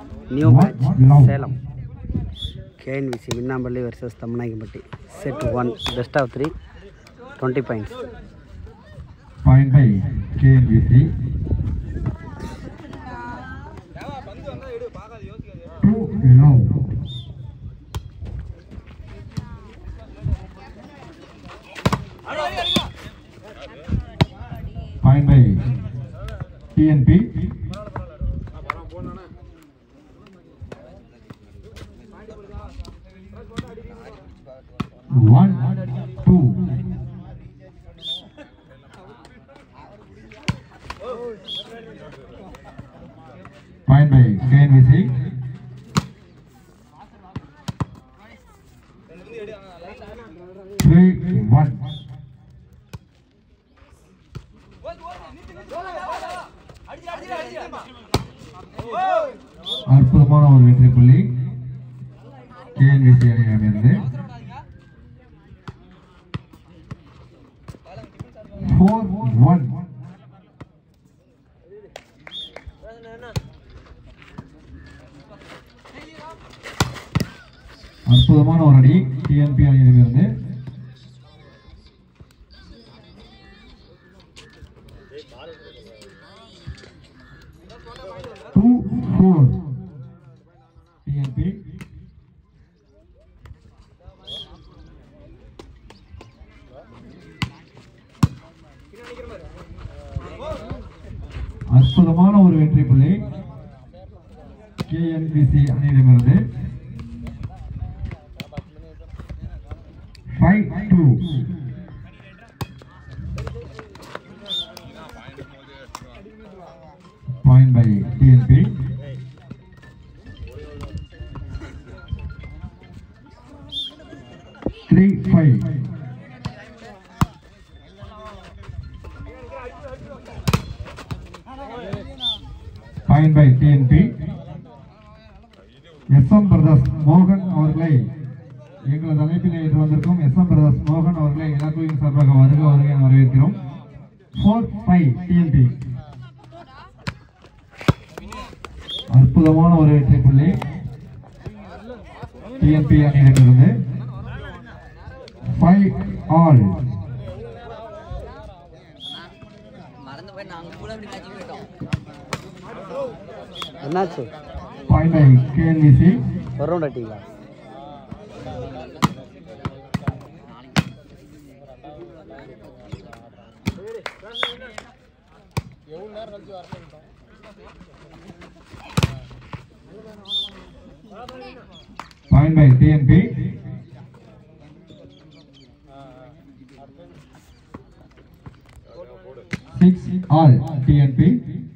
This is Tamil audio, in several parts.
New match Salem KNVC Minnampalli versus Thammanayakkampatti set one best of three twenty points Point by KNBC. Two low. Point by TNP. One, two. Point by KNVC. Three, one. அற்புதமான ஒரு வெற்றி புள்ளி கேஎன்விசி அணியிடமிருந்து ஃபோர் ஒன் அற்புதமான ஒரு அடி டிஎன்பி அணியிலிருந்து டூ ஃபோர் டிஎன்பி அற்புதமான ஒரு வெற்றி புள்ளி கேஎன்பிசி அணியிடமிருந்து five two point by TNP three five point by TNP S M brothers மோகன் அவர்களை எங்களது அமைப்பில் இன்று வந்திருக்கும் எஸ் எம் பிரதர்ஸ் மோகன் அவர்களை இலக்குவின் சார்பாக வருக வருக என வரவேற்கிறோம் ஃபோர் ஃபைவ் டிஎன்பி அற்புதமான ஒரு வெற்றி புள்ளி டிஎன்பி அணியிடமிருந்து ஃபைவ் ஆல் மறந்து போய் நாங்க கூட அப்படி மேட்ச் போயிட்டோம் என்னாச்சு பாயிண்ட் பை கேஎன்விசி ஒரு ரவுண்ட் அட்டிங்களா point by TNP six all TNP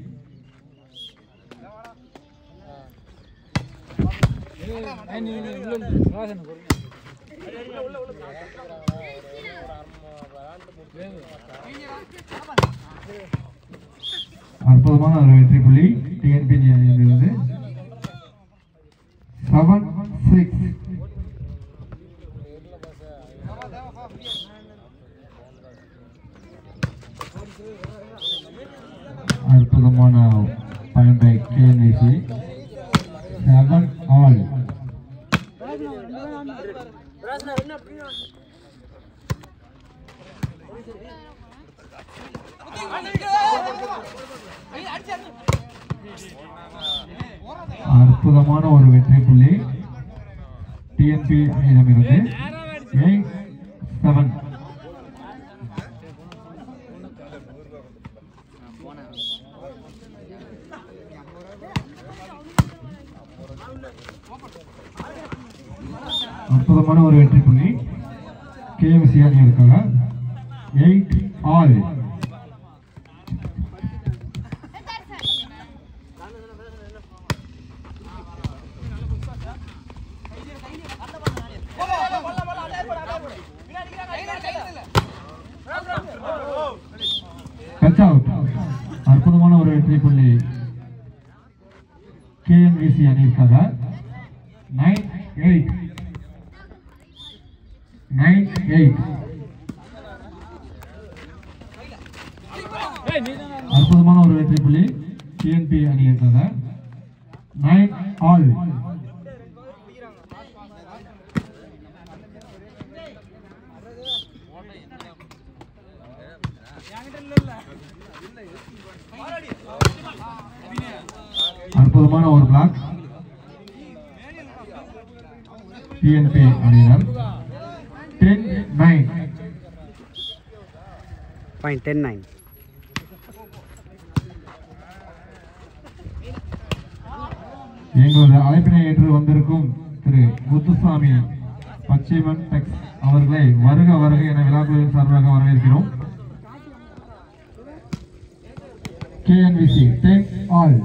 அற்புதமான ஒரு வெற்றி புள்ளி டிஎன்பி அணியிலிருந்து செவன் சிக்ஸ் அற்புதமான point by KNVC seven all அற்புதமான ஒரு வெற்றி புள்ளி டிஎன்பி அணியிடமிருந்து எயிட் செவன் அற்புதமான ஒரு வெற்றி புள்ளி கேஎம்சி அணியிருக்காங்க எயிட் ஆல் கட்ச் அவுட் அற்புதமான ஒரு வெற்றி புள்ளி கேஎன்விசி அணியிருக்காங்க நைன் எயிட் நைன் எயிட் அற்புதமான ஒரு வெற்றி புள்ளி டிஎன்பி அணியிருக்காங்க நைன் ஆல் அற்புதமான ஒரு பிளாக் டிஎன்பி அணியினர் ten nine point ten nine எங்களது அழைப்பினை ஏற்று வந்திருக்கும் திரு முத்துசாமி பச்சைமன் டெக்ஸ் அவர்களை வருக வருக என விழாக்குழுவின் சார்பாக வரவேற்கிறோம் கேஎன்விசி டென் ஆல்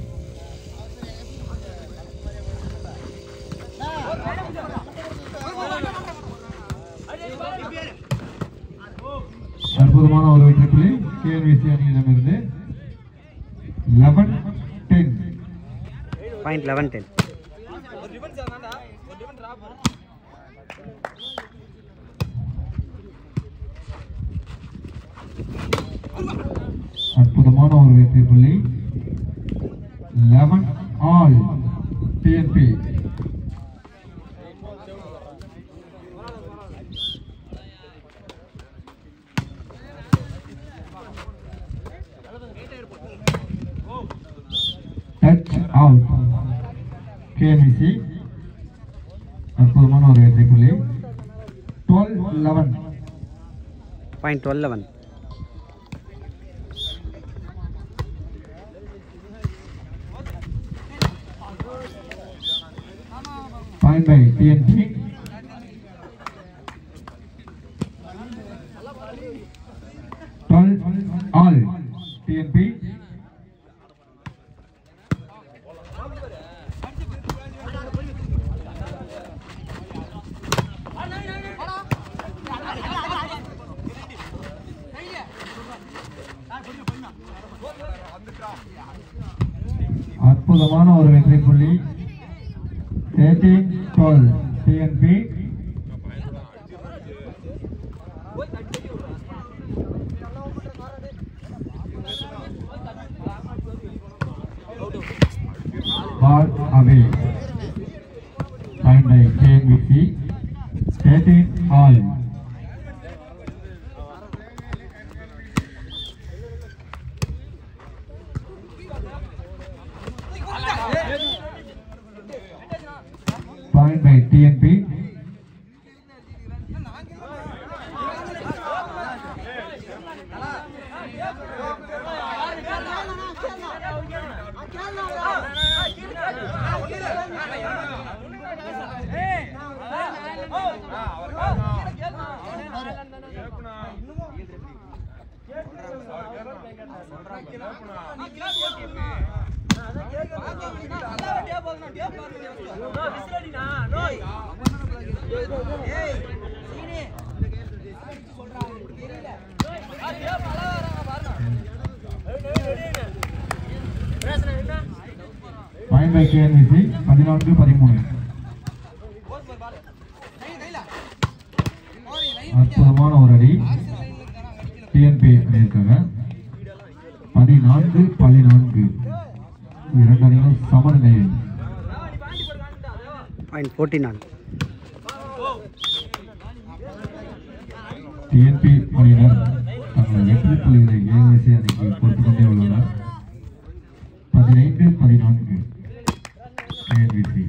அற்புதமான ஒரு வெற்றி புள்ளி கேஎன்விசி அணியிடமிருந்து eleven ten point eleven ten அற்புதமான ஒரு வெற்றி புள்ளி eleven all TNP touch out KMC அற்புதமான ஒரு வெற்றி புள்ளி twelve eleven point twelve eleven Fine by TNP. Twelve all TNP. அற்புதமான ஒரு வெற்றி புள்ளி thirteen twelve TNP ball away fine by KNVC thirteen all Point by TNP. Point by KNVC பதினான்கு பதிமூணு அற்புதமான ஒரு அடி டிஎன்பி அணியிருக்காங்க பதினான்கு பதினான்கு இரண்டு அணிகளும் சமநிலையில் பாயிண்ட் ஃபோர்ட்டி நாலு டிஎன்பி அணியினர் தங்கள் வெற்றி புள்ளிகளை ஏஎஸ்சி அணிக்கு கொடுத்துக் கொண்டே உள்ளனர் பதினைந்து பதினான்கு டிஎன்பிசி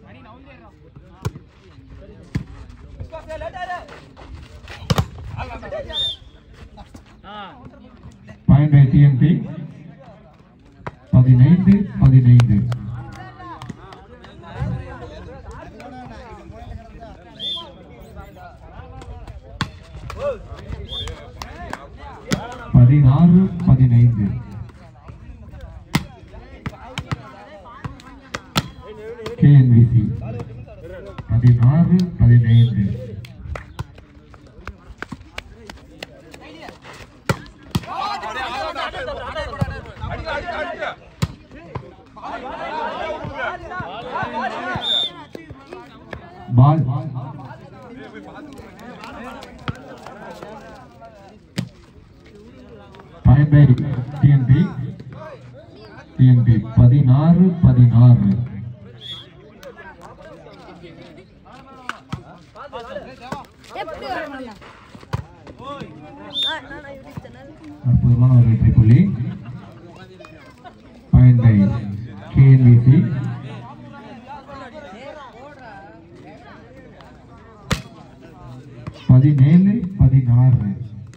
பாயிண்ட் பை டிஎன்பி பதினைந்து பதினைந்து பதினாறு பதினைந்து கேஎன்பிசி பதினாறு பதினைந்து ball point by TNP TNP பதினாறு பதினாறு அற்புதமான ஒரு வெற்றி புள்ளி பாயிண்ட் பை கேஎன்விசி பதினேழு பதினாறு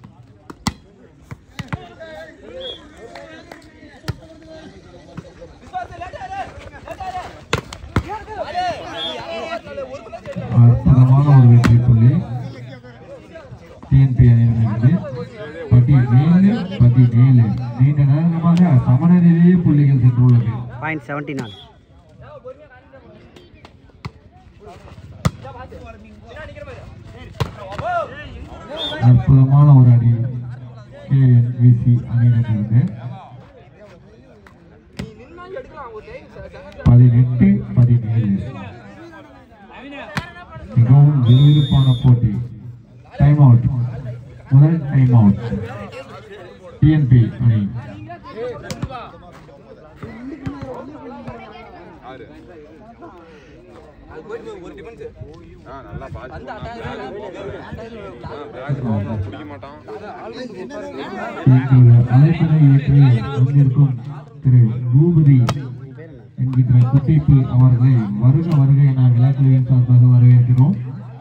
அற்புதமான ஒரு வெற்றி புள்ளி டிஎன்பி அணியிலிருந்து பதினேழு பதினேழு நீண்ட நேரமாக சமநிலையிலேயே புள்ளிகள் சென்றுள்ளது பாயிண்ட் செவன்ட்டி நாலு அற்புதமான ஒரு அணி கேஎன்விசி அணியிலிருந்து பதினெட்டு பதினேழு மிகவும் விறுவிறுப்பான போட்டி டைம் அவுட் முதல் டைம் அவுட் டிஎன்பி அணி பிடிக்க மாட்டான் எங்கள் அழைப்பினை ஏற்று வந்திருக்கும் திரு பூபதி என்கின்ற குட்டிப்பு அவர்களை வருக வருக என விழாக்குழுவின் சார்பாக வரவேற்கிறோம்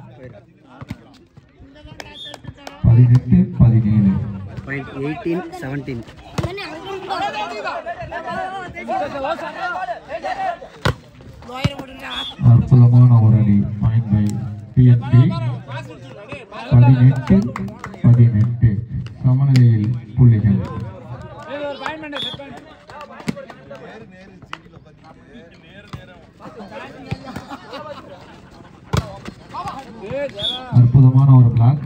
பதினெட்டு பதினேழு பாயிண்ட் எயிட்டீன் செவன்டீன் அற்புதமான ஒரு அடி பாயிண்ட் பை டிஎன்பி பதினெட்டு பதினெட்டு சமநிலையில் புள்ளிகள் அற்புதமான ஒரு பிளாக்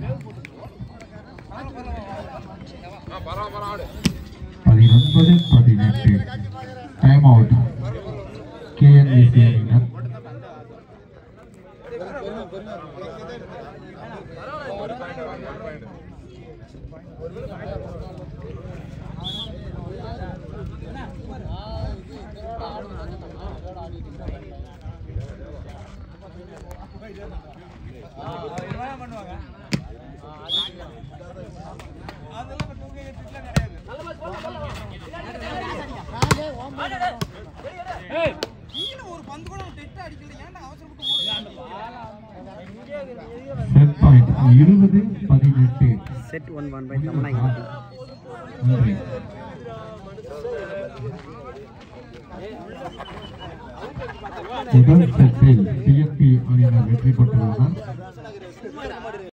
பதினொன்பது பதினெட்டு டைம் அவுட் கேஎன்விசி அணியினர் செட் பாயிண்ட் இருபது பதினெட்டு set one one by Thamanayakampatti நன்றி முதல் செட்டில் டிஎன்பி அணியினர் வெற்றி பெற்றுள்ளனர்